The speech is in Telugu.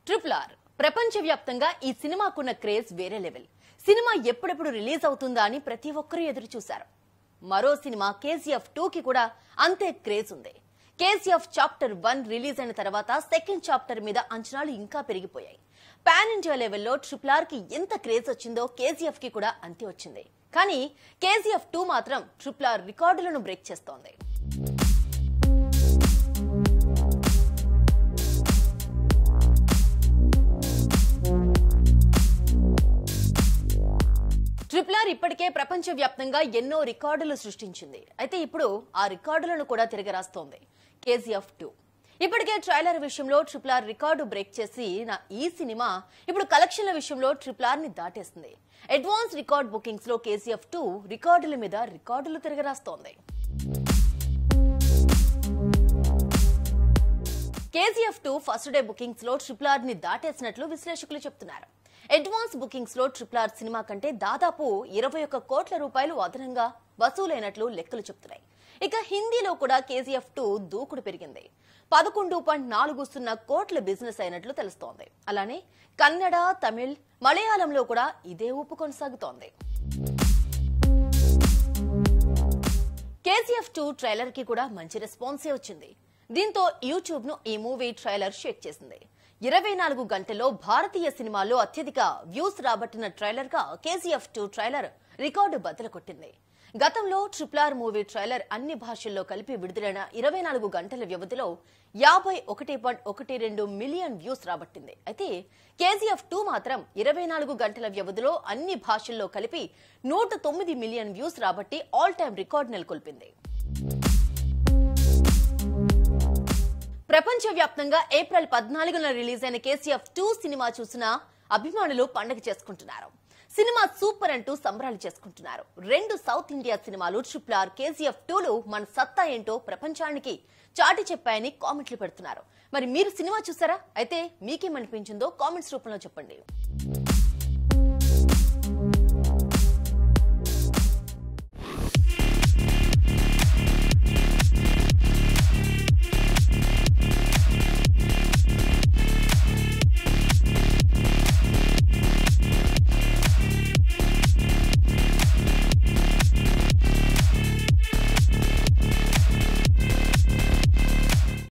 ట్రిపుల్ ఆర్ ప్రపంచవ్యాప్తంగా ఈ సినిమాకున్న క్రేజ్ వేరే లెవెల్ సినిమా ఎప్పుడెప్పుడు రిలీజ్ అవుతుందా అని ప్రతి ఒక్కరూ ఎదురు చూశారు మరో సినిమా కేజీఎఫ్ టూ కి కూడా అంతే క్రేజ్ ఉంది కేజీఎఫ్ చాప్టర్ వన్ రిలీజ్ అయిన తర్వాత సెకండ్ చాప్టర్ మీద అంచనాలు ఇంకా పెరిగిపోయాయి పాన్ ఇండియా లెవెల్లో ట్రిపుల్ ఆర్ కి ఎంత క్రేజ్ వచ్చిందో కేజీఎఫ్ కి కూడా అంతే వచ్చింది కానీ కేజీఎఫ్ టూ మాత్రం ట్రిపుల్ ఆర్ రికార్డులను బ్రేక్ చేస్తోంది ట్రిపుల్ ఆర్ ఇప్పటికే ప్రపంచవ్యాప్తంగా ఎన్నో రికార్డులు సృష్టించింది అయితే ఇప్పుడు ఆ రికార్డులను కూడా తిరగరాస్తోంది కేజీఎఫ్ టూ ఇప్పటికే ట్రైలర్ విషయంలో ట్రిపుల్ ఆర్ రికార్డు బ్రేక్ చేసి నా ఈ సినిమా ఇప్పుడు కలెక్షన్ల విషయంలో ట్రిపుల్ ఆర్ ని దాటేస్తుంది అడ్వాన్స్ రికార్డ్ బుకింగ్స్ లో కేజీఎఫ్ టూ రికార్డుల మీద రికార్డులు తిరగరాస్తోంది KGF two first day bookings లో ట్రిపుల్ ఆర్ ని దాటేసినట్లు విశ్లేషకులు చెప్తున్నారు అడ్వాన్స్ బుకింగ్స్ లో ట్రిపుల్ ఆర్ సినిమా కంటే దాదాపు ఇరవై ఒక్క కోట్ల రూపాయలు అదనంగా వసూలైనట్లు లెక్కలు చెప్తున్నాయి ఇక హిందీలో కూడా కేజీఎఫ్ టూ దూకుడు పెరిగింది పదకొండు పాయింట్ నాలుగు సున్నా కోట్ల బిజినెస్ అయినట్లు తెలుస్తోంది అలానే కన్నడ తమిళ్ మలయాళంలో కూడా ఇదే ఊపు కొనసాగుతోంది కేజీఎఫ్ టూ ట్రైలర్ కి కూడా మంచి రెస్పాన్సే వచ్చింది దీంతో యూట్యూబ్ ను ఈ మూవీ ట్రైలర్ షేక్ చేసింది ఇరవై నాలుగు గంటల్లో భారతీయ సినిమాల్లో అత్యధిక వ్యూస్ రాబట్టిన ట్రైలర్ గా కేజీఎఫ్ టూ ట్రైలర్ రికార్డు బద్దలు కొట్టింది గతంలో ట్రిపుల్ ఆర్ మూవీ ట్రైలర్ అన్ని భాషల్లో కలిపి విడుదలైన ఇరవై నాలుగు గంటల వ్యవధిలో యాభై ఒకటి పాయింట్ ఒకటి రెండు మిలియన్ వ్యూస్ రాబట్టింది అయితే కేజీఎఫ్ టూ మాత్రం ఇరవై నాలుగు గంటల వ్యవధిలో అన్ని భాషల్లో కలిపి నూట తొమ్మిది మిలియన్ వ్యూస్ రాబట్టి ఆల్ టైమ్ రికార్డు నెలకొల్పింది ప్రపంచవ్యాప్తంగా ఏప్రిల్ పద్నాలుగున రిలీజ్ అయిన కేసీఎఫ్ టూ సినిమా చూసిన అభిమానులు పండగ చేసుకుంటున్నారు సినిమా సూపర్ అంటూ సంబరాలు చేసుకుంటున్నారు రెండు సౌత్ ఇండియా సినిమాలు ట్రిపుల్ ఆర్ కేజీఎఫ్ టూలు మన సత్తా ఏంటో ప్రపంచానికి చాటి చెప్పాయని కామెంట్లు పెడుతున్నారు మరి మీరు సినిమా చూసారా అయితే మీకేమనిపించిందో కామెంట్స్ రూపంలో చెప్పండి